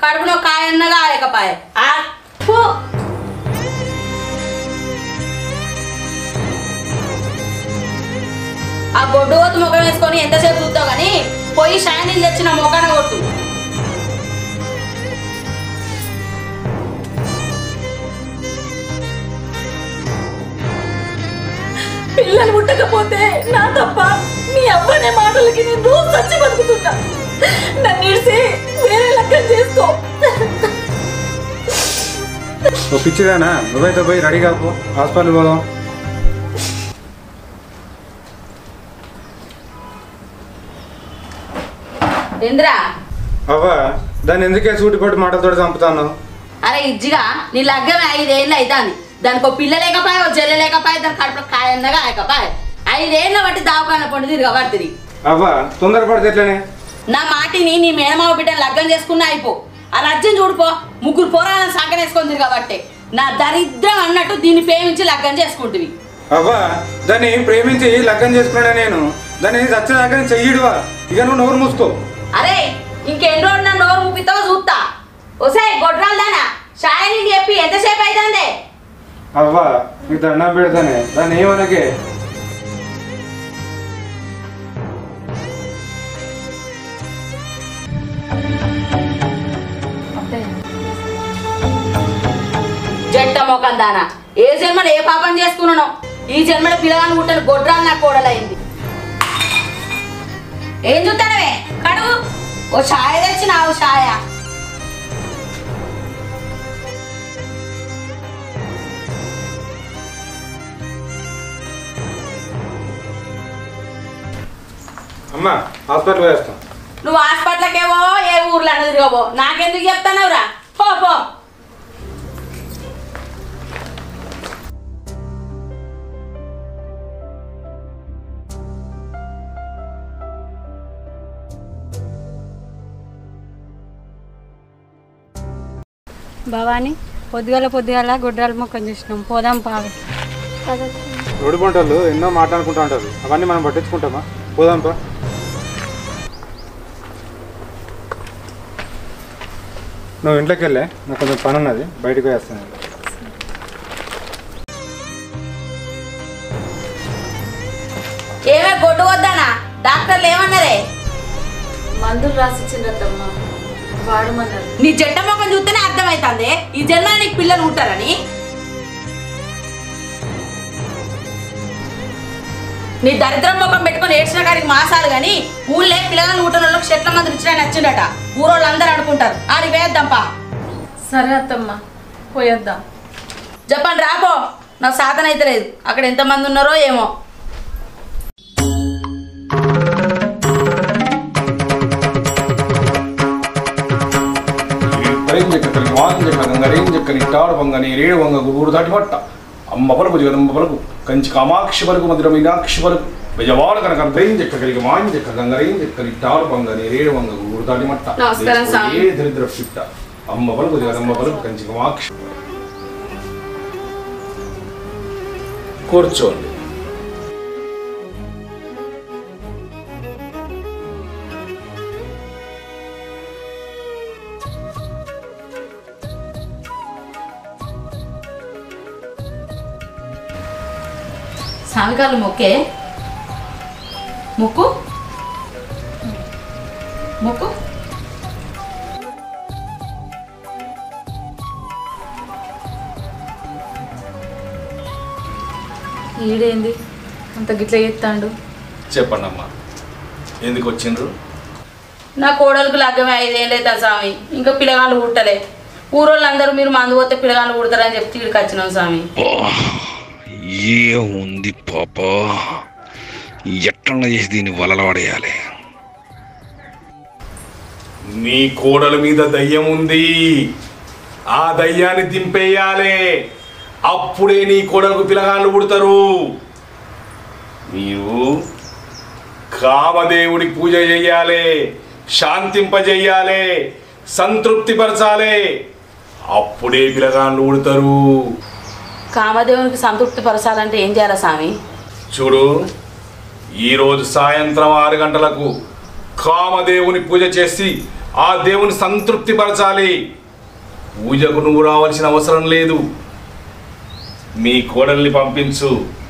కడుపులో కాయన్నగా ఆయకపాయ ఆ ఫు. ఆ గొడ్డు కొత్తు ముఖం వేసుకొని ఎంతసేపు చూస్తావు కానీ పోయి షైనింగ్ తెచ్చిన మొఖాన కొట్టు పిల్లలు పుట్టకపోతే నా తప్ప మీ అవ్వనే మాటలకి నేను రోజు చచ్చి బతుకుతున్నా నన్ను ఇడిసి వేరే లెక్కన చేసుకో ఓ పిచ్చిదానా నువ్వైతే పోయి రెడీ కాపు హాస్పిటల్ పోదాం ఇంద్రా అవ్వా దాన్ని ఎందుకే సూటిపోటు మాటలతో చంపుతాను అరే ఇజ్జిగా నీ లగ్గం ఐదేళ్ళు అవుతుంది దానికి ఒక పిల్ల లేకపోయా ఒక జల్ల లేకపోయా దాని కడుపులో కాయన్నగా ఆయకపాయ ఐదేళ్ళ బట్టి దావకాన పండు తిరిగి పడుతుంది అవ్వా తొందరపడితే ఎట్లనే నా మాటిని నీ మేనమావ బిడ్డ లగ్గం చేసుకున్నా అయిపో ఆ రాజ్యం చూడుపో ముగ్గురు పోరాలను సంకనేసుకొని తిరగబట్టే నా దరిద్రం అన్నట్టు దీన్ని ప్రేమించి లగ్గం చేసుకుంటుంది అవ్వా దాన్ని ప్రేమించి లగ్గం చేసుకున్నాడా నేను దాన్ని చచ్చేదాకా చెయ్యడువా ఇక నువ్వు నోరు మూసుకో అరే ఇంకెన్ని రోజులు నా నోరు ముప్పితో చూస్తా ఒసే గొడ్రాలు దానా షాయని చెప్పి ఎంతసేపు అవుతుంది అవ్వా నీకు దండం పెడతానే దాన్ని ఏమనకే జట్ట మొఖం దానా ఏ జన్మలో ఏ పాపం చేసుకున్నానో ఈ జన్మలో పిల్లగాని గుట్టలు గొడ్రాలు నా కోడలైంది ఏం చూస్తానవే కడుగు ఓ ఛాయ తెచ్చినావు ఛాయ అమ్మా హాస్పిటల్ వేస్తాం నువ్వు హాస్పిటల్కేవో ఏ ఊర్లో అన్న తిరగబో నాకెందుకు చెప్తానవురా పో పో భవాని పొద్దుగాల పొద్దుగాల గుడ్రాల మొక్కం చూసినాం పోదాం పావు రోడ్డు పంటలు ఎన్నో మాట్లాడుకుంటూ ఉంటారు అవన్నీ మనం పట్టించుకుంటామా పోదాంపా నువ్వు ఇంట్లోకి వెళ్ళే నాకు కొంచెం పని ఉన్నది బయటకు వేస్తాను ఏమే గొడ్డు వద్దానా డాక్టర్లు ఏమన్నారే మందులు రాసిచ్చిందమ్మా వాడమన్నారు నీ జట్ట మొఖం చూస్తేనే అర్థమవుతుంది ఈ జన్మ నీకు పిల్లలు ఉంటారని నీ దరిద్రం ముఖం పెట్టుకొని ఏడ్చిన కాడికి మాసాలు కానీ ఊళ్ళే పిల్లగాళ్ళు ఊటల వాళ్ళకి చెట్ల మంది ఇచ్చినా నచ్చిండట ఊరోళ్ళు అందరూ అనుకుంటారు ఆడికి వేద్దాంపా సరే అత్తమ్మ పోయొద్దాం చెప్పండి రాపో నాకు సాధన అయితే లేదు అక్కడ ఎంతమంది ఉన్నారో ఏమో చెక్కలి వాన్ చెక్కలి గంగరేం చెక్కలి ఇట్టాడు వంగని రేడు వంగ గురు దాటి పట్ట అమ్మ పలుకు జగదమ్మ పలుకు కంచి కామాక్షి పలుకు మధుర మీనాక్షి పలుకు బెజవాడ కనుక రేం చెక్కలికి మాన్ చెక్క గంగరేం చెక్కలి ఇట్టాడు వంగని రేడు వంగ గురు దాటి మట్ట నమస్కారం, స్వామి. ఏ దరిద్ర పిట్ట అమ్మ పలుకు జగదమ్మ పలుకు కంచి కామాక్షి కూర్చోండి సామికాలు మొక్కే మొక్కు మొక్కు ఈడేంది అంత గిట్ల చేస్తాండు చెప్పండి అమ్మా ఎందుకు వచ్చిండ్రు నా కోడలకు లగ్గమే ఐదేళ్ళే స్వామి ఇంకా పిల్లగాళ్ళు పుట్టలే ఊరోళ్ళు అందరూ మీరు మందు పోతే పిల్లగాళ్ళు పుడతారని చెప్తే ఇక్కడికి వచ్చినాం స్వామి ఏముంది పాప ఎట్లన్నా చేసి దీన్ని వలలపడేయాలి నీ కోడల మీద దయ్యం ఉంది ఆ దయ్యాన్ని దింపేయాలి అప్పుడే నీ కోడలకు పిల్లగాళ్ళు పుడతారు మీరు కామదేవుడికి పూజ చెయ్యాలి శాంతింపజెయ్యాలి సంతృప్తిపరచాలి అప్పుడే పిల్లగాళ్ళు పుడతారు కామదేవునికి సంతృప్తి పరచాలంటే ఏం చేయాలి స్వామి చూడు ఈరోజు సాయంత్రం ఆరు గంటలకు కామదేవుని పూజ చేసి ఆ దేవుని సంతృప్తి పరచాలి పూజకు నువ్వు రావాల్సిన అవసరం లేదు మీ కోడల్ని పంపించు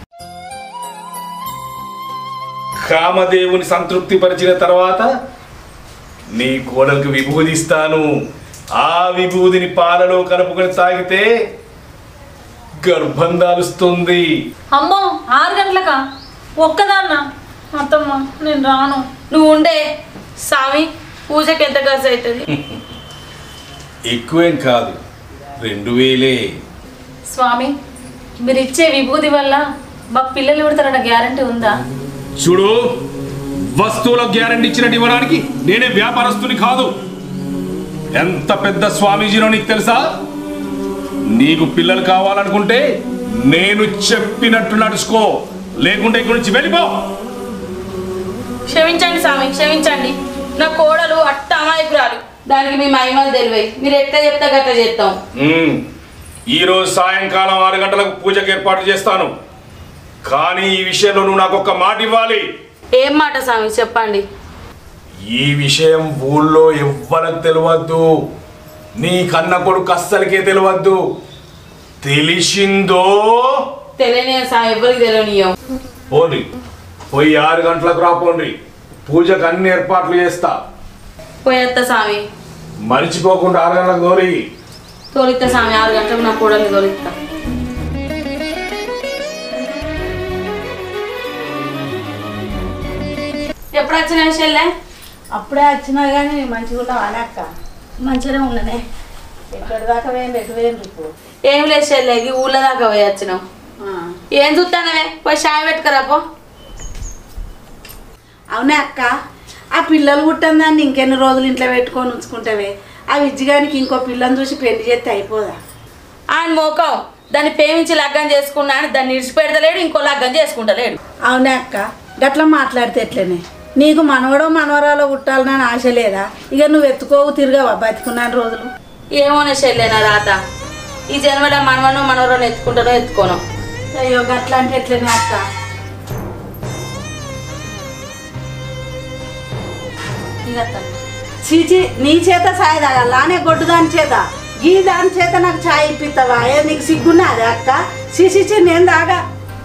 కామదేవుని సంతృప్తి పరిచిన తర్వాత నీ కోడలకు విభూది ఇస్తాను ఆ విభూదిని పాలలో కలుపుకొని తాగితే గర్భం దాలుస్తుంది అమ్మో ఆరు గంటలకా ఒక్కదాన్న అత్తమ్మ నేను రాను నువ్వు ఉండే స్వామి పూజకి ఎంత ఖర్చు అవుతుంది ఎక్కువేం కాదు రెండు వేలే స్వామి మీరు ఇచ్చే విభూతి వల్ల మాకు పిల్లలు పుడతారన్న గ్యారంటీ ఉందా చూడు వస్తువుల గ్యారంటీ ఇచ్చినట్టు ఇవ్వడానికి నేనే వ్యాపారస్తుని కాదు ఎంత పెద్ద స్వామీజీనో నీకు తెలుసా నీకు పిల్లలు కావాలనుకుంటే నేను చెప్పినట్టు నడుచుకో లేకుంటే ఇక్కడి నుంచి వెళ్ళిపో క్షమించండి స్వామి క్షమించండి నా కోడలు అట్ట అమాయకురాలు దానికి మీ మహిమలు తెలివై మీరు ఎట్లా చెప్తా గట్ట చేస్తాం మ్మ్. ఈ రోజు సాయంకాలం ఆరు గంటలకు పూజకు ఏర్పాటు చేస్తాను కానీ ఈ విషయంలో నువ్వు నాకు ఒక మాట ఇవ్వాలి ఏం మాట స్వామి చెప్పండి ఈ విషయం ఊళ్ళో ఎవ్వరికి తెలియద్దు నీ కన్న కొడుకు అస్సలకే తెలియద్దు తెలిసిందో తెలియని స్వామి ఎవరికి తెలియనియం పోండి పోయి ఆరు గంటలకు రాపోండి పూజకు అన్ని ఏర్పాట్లు చేస్తా పోయేత్త స్వామి మర్చిపోకుండా ఆరు గంటలకు దోరి తోలిత్త స్వామి ఆరు గంటలకు నా కోడల్ని తోలిత్తా ఎప్పుడు వచ్చిన విషయాలే అప్పుడే వచ్చినా కానీ మంచిగా ఉన్నావు అనక్క మంచిగానే ఉన్ననే ఎక్కడి దాకా వేయండి ఎటు వేయండి ఇప్పుడు ఏం లేదు చెల్లె ఈ ఊళ్ళో దాకా పోయి వచ్చినావు ఆ. ఏం చూస్తానవే పోయి షాయ్ పెట్టుకురా పో అవునే అక్క ఆ పిల్లలు పుట్టిన దాన్ని ఇంకెన్ని రోజులు ఇంట్లో పెట్టుకొని ఉంచుకుంటావే ఆ విజ్జిగానికి ఇంకో పిల్లని చూసి పెళ్లి చేస్తే అయిపోదా ఆయన మోకం దాన్ని ప్రేమించి లగ్గం చేసుకున్నా అని దాన్ని ఇడిచిపెడతలేడు ఇంకో లగ్గం చేసుకుంటలేడు అవునే అక్క గట్లా మాట్లాడితే ఎట్లనే నీకు మనవడో మనవరాలో పుట్టాలని ఆశ లేదా ఇక నువ్వు ఎత్తుకోవు తిరగవా బతికున్నాను రోజులు ఏమోనే చెల్లె నా రాత ఈ జన్మలో మనవను మనవరాలు ఎత్తుకుంటానో ఎత్తుకోను అయ్యో గట్లా అంటే ఎట్లనే అక్క ఇక అత్తమ్మ. చీచి నీ చేత సాయి తాగాలానే గొడ్డు దాని చేత గీ దాని చేత నాకు చాయ్ ఇప్పిస్తావా ఏ నీకు సిగ్గున్నది అక్క చీచి నేను తాగా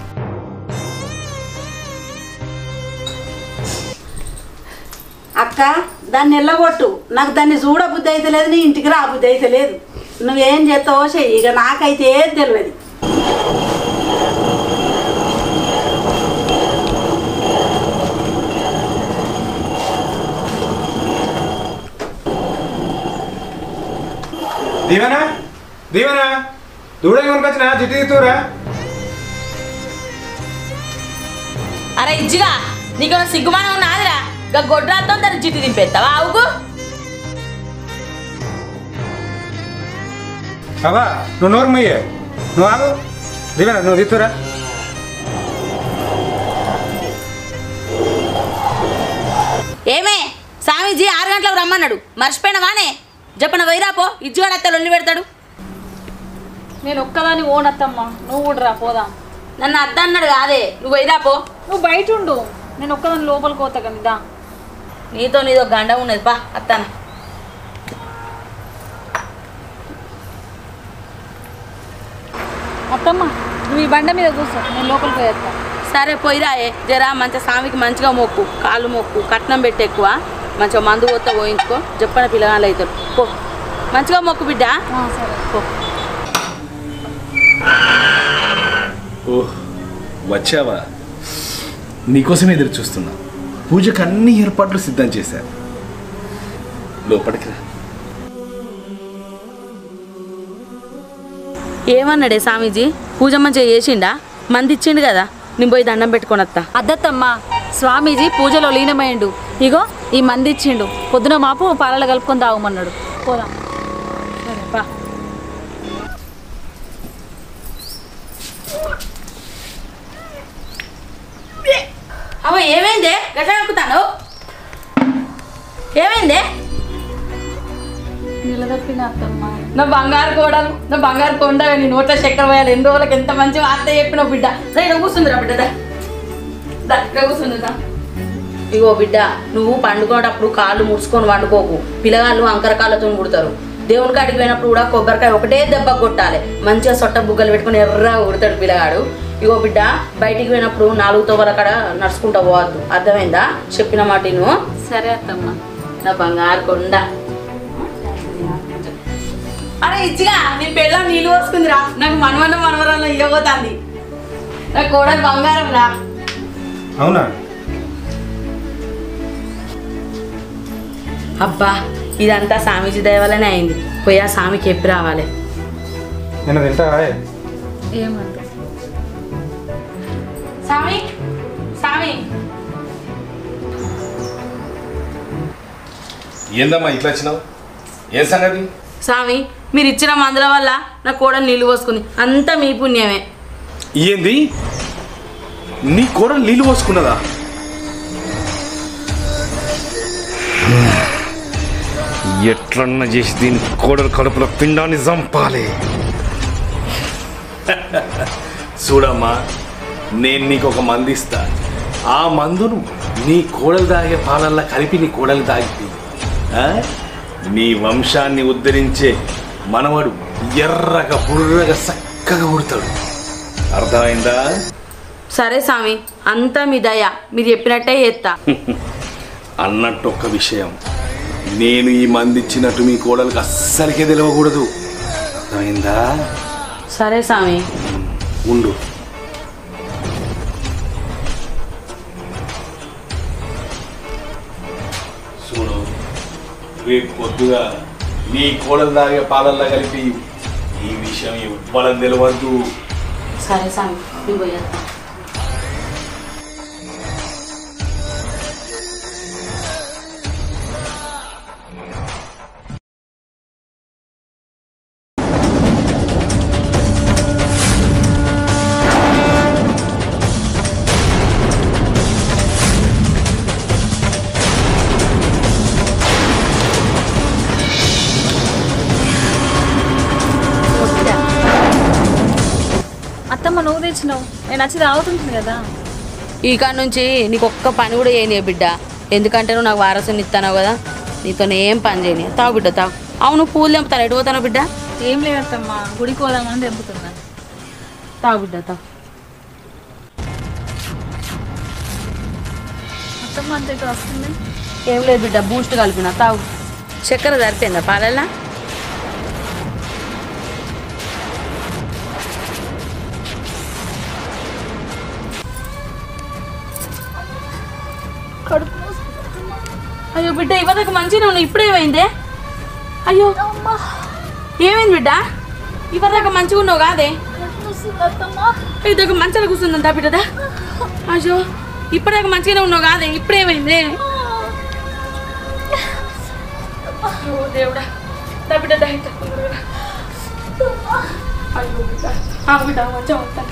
అక్క దాన్ని ఎల్లగొట్టు నాకు దాన్ని చూడ బుద్ధి అయితే లేదు నీ ఇంటికి రా బుద్ధి అయితే లేదు నువ్వేం చేస్తావో చెయ్యి ఇక నాకైతే ఏది తెలియదు దీవెనా దీవెనా దూడకి కొనుకొచ్చిన జిట్టు తీస్తురా అరే ఇజ్జిగా నీకు సిగ్గుమానం ఉన్నదిరా ఇక గొడ్రాలతో దాన్ని జిట్టు దింపేస్తావా అవుగు అవా నువ్వు నోరు మొయ్యే నువ్వు ఆగు దీవెనా నువ్వు తీస్తురా ఏమే స్వామీజీ ఆరు గంటలకు రమ్మన్నాడు మర్చిపోయినవానే చెప్పన వైరాపో ఇజ్జిగాడు అత్త లొల్లి పెడతాడు నేను ఒక్కదాని ఓనత్తమ్మ నువ్వు కూడా రా పోదాం నన్ను అద్ద అన్నాడు కాదే నువ్వు వైరాపో నువ్వు బయట ఉండు నేను ఒక్కదాని లోపలికి పోతా కదా నీతో నీదో గండ ఉన్నది పా అత్తాను అత్తమ్మ నువ్వు ఈ బండ మీద కూర్చో నేను లోపలికి పోయేస్తా సరే పోయిరాయే జరా మంచిగా స్వామికి మంచిగా మొక్కు కాళ్ళు మొక్కు కట్నం పెట్టి ఎక్కువ మంచిగా మందు పోతే పోయించుకో చెప్పని పిల్లగాళ్ళు అవుతారు పో మంచిగా మొక్కు బిడ్డ సరే పో ఓహ్ వచ్చావా నీకోసం ఎదురు చూస్తున్నా పూజకు అన్ని ఏర్పాట్లు సిద్ధం చేశాను లోపలికి రా ఏమన్నాడే స్వామీజీ పూజ మంచిగా చేసిండా మంది ఇచ్చిండు కదా నేను పోయి దండం పెట్టుకొని వస్తా అద్దత్తమ్మ స్వామీజీ పూజలో లీనమైండు ఇగో ఈ మంది ఇచ్చిండు పొద్దున మాపు పాలలు కలుపుకొని తాగమన్నాడు పోదాం సరే పా అవ ఏమైందే గట్లా అనుకుతాను ఏమైందే నిలదప్పిన అత్తమ్మ నా బంగారు కోడలు నా బంగారు కొండ నీ నోట్ల చక్కెర పోయాలి ఎన్ని రోజులకు ఎంత మంచి వార్త చెప్పినావు బిడ్డ దా, ఇక్కడ కూర్చుందిరా బిడ్డ దా. దా, ఇక్కడ కూర్చుందిరా ఇగో బిడ్డ నువ్వు పండుకోటప్పుడు కాళ్ళు ముడుచుకొని వండుకోకు పిల్లగాళ్ళు అంకర కాళ్ళతో ముడతారు దేవుని కాడికి పోయినప్పుడు కూడా కొబ్బరికాయ ఒకటే దెబ్బ కొట్టాలి మంచిగా సొట్ట బుగ్గలు పెట్టుకొని ఎర్రగా ఉడతాడు పిల్లగాడు ఇగో బిడ్డ బయటికి పోయినప్పుడు నాలుగు తోవల కాడ నడుచుకుంటా పోవద్దు అర్థమైందా చెప్పిన మాట నువ్వు సరే అత్తమ్మ నా బంగారు కొండ అరే ఇచ్చిగా నీ పెళ్ళ నీళ్ళు పోసుకుందిరా నాకు మనవన్న మనవరాలు ఇవ్వబోతుంది నా కోడలు బంగారం రా అవునా అబ్బా ఇదంతా స్వామీజీ దయ వల్లనే అయింది పోయి ఆ స్వామికి ఎప్పి రావాలి నేను తింటారా ఏమంత స్వామి స్వామి ఏందమ్మా ఇట్లా వచ్చినావు ఏం సంగతి స్వామి మీరు ఇచ్చిన మందుల వల్ల నా కోడలు నీళ్ళు పోసుకుంది అంతా మీ పుణ్యమే ఏంది నీ కూర నీళ్ళు పోసుకున్నదా ఎట్లన్నా చేసి దీని కోడల కడుపులో పిండాన్ని చంపాలి చూడమ్మా నేను నీకు ఒక మందు ఇస్తా ఆ మందును నీ కోడలు తాగే పాలల్లో కలిపి నీ కోడలు తాగిపి నీ వంశాన్ని ఉద్ధరించే మనవడు ఎర్రగా బుర్రగా చక్కగా ఉడతాడు అర్థమైందా సరే స్వామి అంతా మీ దయ మీరు చెప్పినట్టే చేస్తా అన్నట్టు ఒక్క విషయం నేను ఈ మంది ఇచ్చినట్టు మీ కోడలకు అస్సలకే తెలియకూడదు అర్థమైందా సరే స్వామి ఉండు చూడు రేపు పొద్దుగా నీ కోడలు తాగే పాలల్లో కలిపి ఈ విషయం ఇవ్వాలని తెలియవద్దు సరే స్వామి నేను పోయేస్తా అత్తమ్మ నువ్వు తెచ్చినావు నేను వచ్చి తాగుతుంటుంది కదా ఈ కాడ నుంచి నీకు ఒక్క పని కూడా చేయని బిడ్డ ఎందుకంటే నువ్వు నాకు వారసుని ఇస్తాను కదా నీతో ఏం పని చేయని తాగు బిడ్డ తాగు అవును పూలు తెంపుతాను ఎటు పోతాను బిడ్డ ఏం లేదు అత్తమ్మ గుడికి పోదామని తెంపుతున్నా తాగు బిడ్డ తాగు అత్తమ్మ అంత ఇటు వస్తుంది ఏం లేదు బిడ్డ బూస్ట్ కలిపిన తాగు చక్కెర సరిపోయిందా పాలల్లా కడుపు అయ్యో బిడ్డ ఇవ్వదకు మంచిగా ఉన్నావు ఇప్పుడేమైందే అయ్యో ఏమైంది బిడ్డ ఇవ్వదాకా మంచిగా ఉన్నావు కాదే ఇదొక మంచిగా కూర్చుందంతా బిడ్డదా అయ్యో ఇప్పటిదాకా మంచిగానే ఉన్నావు కాదే ఇప్పుడేమైంది అయ్యో దేవుడా దా బిడ్డ దా ఇట్లా తొందరగా. అయ్యో బిడ్డ ఆ బిడ్డ మంచిగా ఉంటాను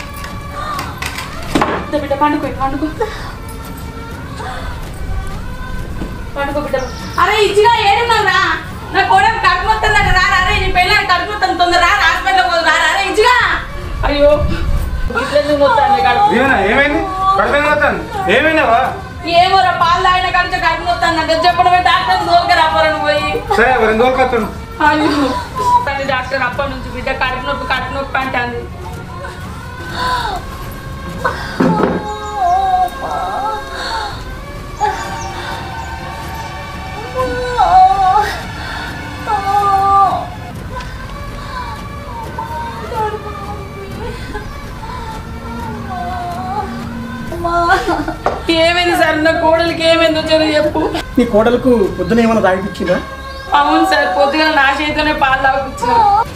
దా బిడ్డ పండుకో ఇక పండుకో పండుకో బిడ్డ అరే ఇచ్చిగా ఏడున్నావురా నా కోడలు కడుపు వస్తుందట రా అరే నీ పెళ్ళాన్ని కడుపు వస్తుంది తొందర రా హాస్పిటల్ పోదు రా అరే ఇచ్చిగా అయ్యో ఇట్లా వస్తుంది కడుపు దీవెన ఏమైంది కడుపు వస్తాను ఏమైనావా ఏమోరా పాలు తాగిన కంటే కడుపు వస్తాను నాకు చెప్పడం డాక్టర్ దోలుగా రాపోరని పోయి సరే రెండు రోజులు వస్తాను అయ్యో కానీ డాక్టర్ అప్పటి నుంచి బిడ్డ కడుపు నొప్పి కడుపు నొప్పి అంటుంది ఏమైంది సార్ నా కోడలికి ఏమైందో చెడు చెప్పు నీ కోడలకు పొద్దున ఏమైనా తాగిపించిందా అవును సార్ పొద్దుగా నా చేతితోనే పాలు తాగుపించిన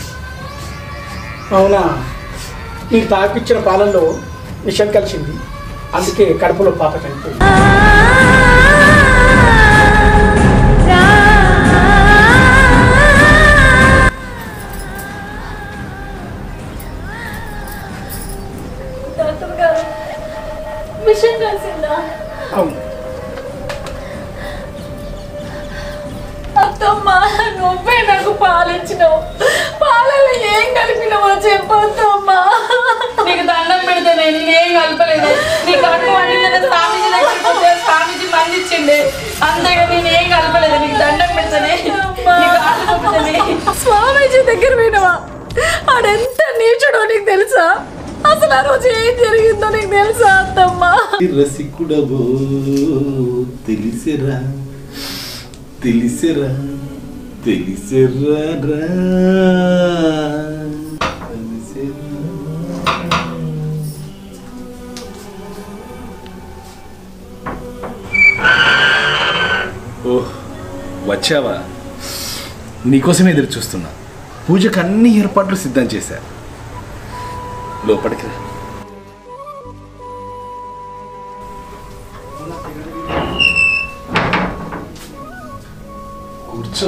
అవునా నీకు తాగిపించిన పాలల్లో విషం కలిసింది అందుకే కడుపులో పాప చనిపోయింది డాక్టర్ గారు విషయం కలిసిందా అవును అత్తమ్మ నువ్వే నాకు పాలిచ్చినావు పాలలో ఏం కలిపినావో చెప్పొద్దమ్మా నీకు దండం పెడితే నేను ఏం కలపలేదు నీ కడుపు వండిందని స్వామీజీ దగ్గరికి పోతే ఆడెంత నీచుడో నీకు తెలుసా అసలు ఆ రోజు ఏం జరిగిందో నీకు తెలుసా అత్తమ్మ రసికుడబో తెలిసిరా తెలిసిరా తెలిసిరా రా. తెలిసిరా. ఓహ్ వచ్చావా నీకోసమే ఎదురు చూస్తున్నా పూజకు అన్ని ఏర్పాట్లు సిద్ధం చేశా లోపలికి రా కూర్చో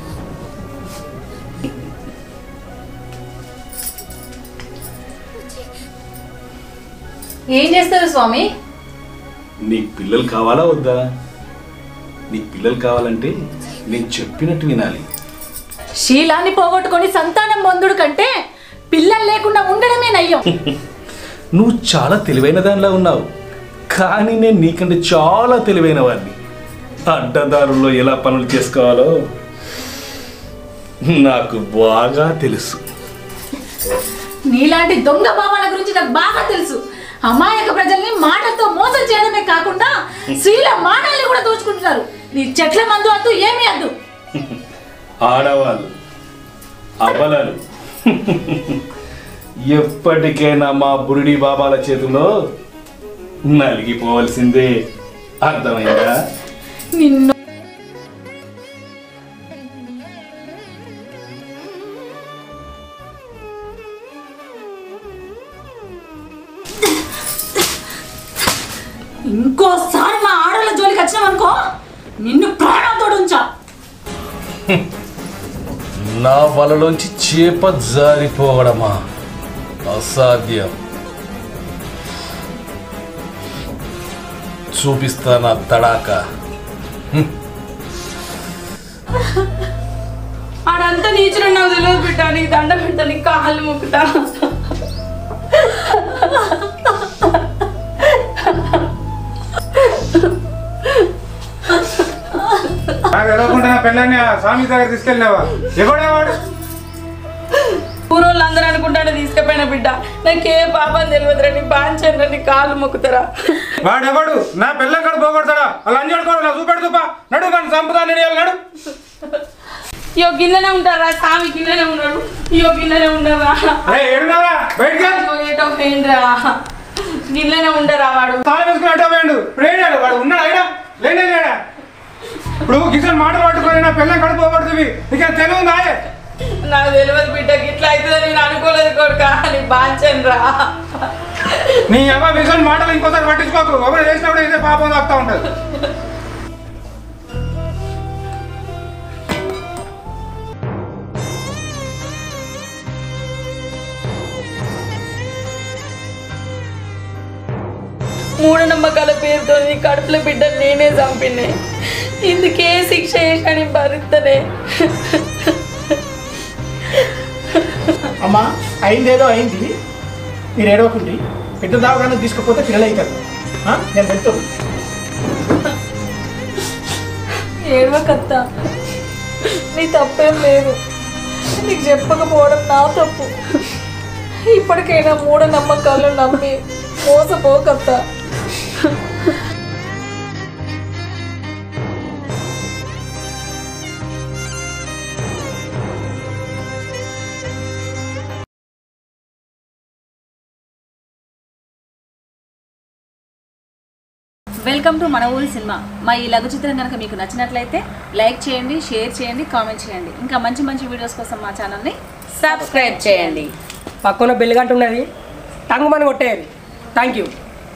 ఏం చేస్తారు స్వామి నీకు పిల్లలు కావాలా వద్దా నీకు పిల్లలు కావాలంటే నేను చెప్పినట్టు వినాలి శీలాన్ని పోగొట్టుకొని సంతానం పొందుడు కంటే పిల్లలు లేకుండా ఉండడమే నయ్యం నువ్వు చాలా తెలివైన దానిలా ఉన్నావు కానీ నేను నీకంటే చాలా తెలివైన వాడిని అడ్డదారుల్లో ఎలా పనులు చేసుకోవాలో నాకు బాగా తెలుసు నీలాంటి దొంగ భావాల గురించి నాకు బాగా తెలుసు అమాయక ప్రజల్ని మాటలతో మోసం చేయడమే కాకుండా స్త్రీల మాటల్ని కూడా దోచుకుంటున్నారు నీ చెట్ల మందు అద్దు ఏమీ అద్దు ఆడవాళ్ళు అబలలు ఎప్పటికైనా మా బురిడి బాబాల చేతిలో నలిగిపోవలసిందే అర్థమైందా నిన్ను ఇంకోసారి మా ఆడవాళ్ళ జోలికి వచ్చినామనుకో నిన్ను ప్రాణంతో ఉంచా నా వలలోంచి చేప జారిపోవడమా అసాధ్యం చూపిస్తా నా తడాక ఆడంతా నీచుడు నాకు తెలియదు బిడ్డ నీకు దండ పెడతా నీకు కాళ్ళు మొక్కుతా నాకు ఎడవకుండా నా పిల్లని ఆ స్వామి దగ్గర తీసుకెళ్ళినావా ఎవడే వాడు ఊరోళ్ళు అందరూ అనుకుంటానే తీసుకుపోయిన బిడ్డ నాకే పాపం తెలియదురా నీ బాంచండ్రా నీ కాళ్ళు మొక్కుతారా వాడెవడు నా పిల్లం కడు పోగొడతాడా అలా అంజడుకోడు నా చూపెడు చూప నడు కానీ సంపదా నడియాలి నడు ఇయో గిన్నెనే ఉంటారా స్వామి గిన్నెనే ఉన్నాడు ఇయో గిన్నెనే ఉండరా అరే ఏడున్నావా బయటికి రా. ఇయో ఏటో పోయిండ్రా గిన్నెనే ఉండరా వాడు తాళం వేసుకుని అడ్డా పోయాడు ఇప్పుడు ఏడాడు వాడు ఉన్నాడు అయినా లేనే లేడా ఇప్పుడు కిషన్ మాటలు పట్టుకొని నా పిల్లం కడుపు పోగొడుతుంది ఇక తెలివి ఉందా ఏ? నాకు తెలియదు బిడ్డ ఇట్లా అవుతుందని నేను అనుకోలేదు కొడుక నీ బాంచండ్రా నీ అమ్మ విషన్ మాటలు ఇంకోసారి పట్టించుకోకు ఎవరు చేసినప్పుడు ఇదే పాపం తాగుతా ఉంటుంది మూఢనమ్మకాల పేరుతో నీ కడుపులో బిడ్డ నేనే చంపినే ఇందుకే శిక్ష చేశాని భరిస్తనే అమ్మా అయిందేదో అయింది మీరు ఏడవకండి పెద్ద దావగానే తీసుకుపోతే పిల్లలు అవుతారు ఆ? నేను వెళ్తాను ఏడవకత్త నీ తప్పేం లేదు నీకు చెప్పకపోవడం నా తప్పు ఇప్పటికైనా మూఢ నమ్మకాలు నమ్మి మోసపోకత్తా వెల్కమ్ టు మన ఊరి సినిమా మా ఈ లఘు చిత్రం కనుక మీకు నచ్చినట్లయితే లైక్ చేయండి షేర్ చేయండి కామెంట్ చేయండి ఇంకా మంచి మంచి వీడియోస్ కోసం మా ఛానల్ని సబ్స్క్రైబ్ చేయండి పక్కన బెల్లి గంట ఉన్నది టంగుమని కొట్టేది థ్యాంక్ యూ